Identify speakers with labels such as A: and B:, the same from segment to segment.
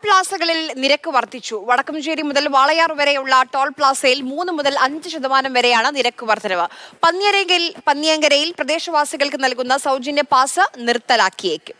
A: പ്ലാസകളിൽ നിരക്ക് വർദ്ധിച്ചു വടക്കഞ്ചേരി മുതൽ വാളയാർ വരെയുള്ള ടോൾ പ്ലാസയിൽ മൂന്ന് മുതൽ അഞ്ച് ശതമാനം വരെയാണ് നിരക്ക് വർധനവ് പന്നിയരയിൽ പന്നിയങ്കരയിൽ പ്രദേശവാസികൾക്ക് നൽകുന്ന സൗജന്യ പാസ് നിർത്തലാക്കിയേക്കും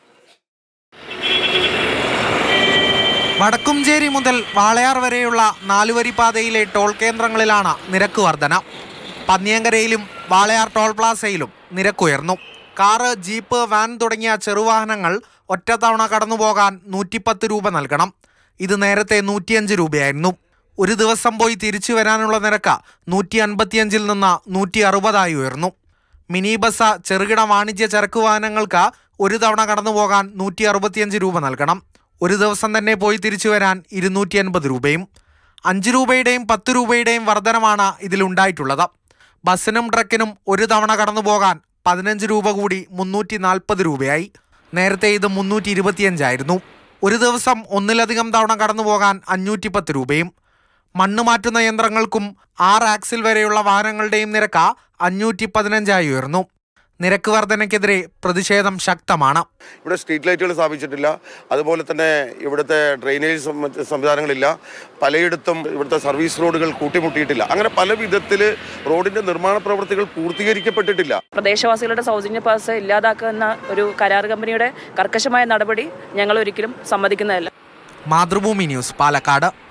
B: വടക്കുംചേരി മുതൽ വാളയാർ വരെയുള്ള നാലുവരി പാതയിലെ ടോൾ കേന്ദ്രങ്ങളിലാണ് നിരക്ക് വർധന പന്നിയങ്കരയിലും വാളയാർ ടോൾ പ്ലാസയിലും നിരക്കുയർന്നു കാറ് ജീപ്പ് വാൻ തുടങ്ങിയ ചെറുവാഹനങ്ങൾ ഒറ്റത്തവണ കടന്നുപോകാൻ നൂറ്റിപ്പത്ത് രൂപ നൽകണം ഇത് നേരത്തെ നൂറ്റിയഞ്ച് രൂപയായിരുന്നു ഒരു ദിവസം പോയി തിരിച്ചു വരാനുള്ള നിരക്ക് നൂറ്റി അൻപത്തിയഞ്ചിൽ നിന്ന് നൂറ്റി അറുപതായി ഉയർന്നു മിനി ബസ് ചെറുകിട വാണിജ്യ ചരക്ക് വാഹനങ്ങൾക്ക് ഒരു തവണ കടന്നുപോകാൻ നൂറ്റി അറുപത്തിയഞ്ച് രൂപ നൽകണം ഒരു ദിവസം തന്നെ പോയി തിരിച്ചു വരാൻ ഇരുന്നൂറ്റി അൻപത് രൂപയും അഞ്ച് രൂപയുടെയും പത്ത് രൂപയുടെയും വർധനമാണ് ഇതിലുണ്ടായിട്ടുള്ളത് ബസ്സിനും ട്രക്കിനും ഒരു തവണ കടന്നുപോകാൻ പതിനഞ്ച് രൂപ കൂടി മുന്നൂറ്റി നാൽപ്പത് രൂപയായി നേരത്തെ ഇത് മുന്നൂറ്റി ഇരുപത്തിയഞ്ചായിരുന്നു ഒരു ദിവസം ഒന്നിലധികം തവണ കടന്നുപോകാൻ അഞ്ഞൂറ്റി പത്ത് രൂപയും മണ്ണ് മാറ്റുന്ന യന്ത്രങ്ങൾക്കും ആറ് ആക്സിൽ വരെയുള്ള വാഹനങ്ങളുടെയും നിരക്ക് അഞ്ഞൂറ്റി പതിനഞ്ചായി ഉയർന്നു നിരക്ക് വർധനയ്ക്കെതിരെ പ്രതിഷേധം ശക്തമാണ്
C: ഇവിടെ സ്ട്രീറ്റ് ലൈറ്റുകൾ സ്ഥാപിച്ചിട്ടില്ല അതുപോലെ തന്നെ ഇവിടുത്തെ ഡ്രെയിനേജ് സംബ- സംവിധാനങ്ങളില്ല പലയിടത്തും ഇവിടുത്തെ സർവീസ് റോഡുകൾ കൂട്ടിമുട്ടിയിട്ടില്ല അങ്ങനെ പല വിധത്തിൽ റോഡിന്റെ നിർമ്മാണ പ്രവൃത്തികൾ പൂർത്തീകരിക്കപ്പെട്ടിട്ടില്ല
D: പ്രദേശവാസികളുടെ സൗജന്യ പാസ് ഇല്ലാതാക്കുന്ന ഒരു കരാർ കമ്പനിയുടെ കർക്കശമായ നടപടി ഞങ്ങൾ ഒരിക്കലും സമ്മതിക്കുന്നതല്ല
B: മാതൃഭൂമി ന്യൂസ് പാലക്കാട്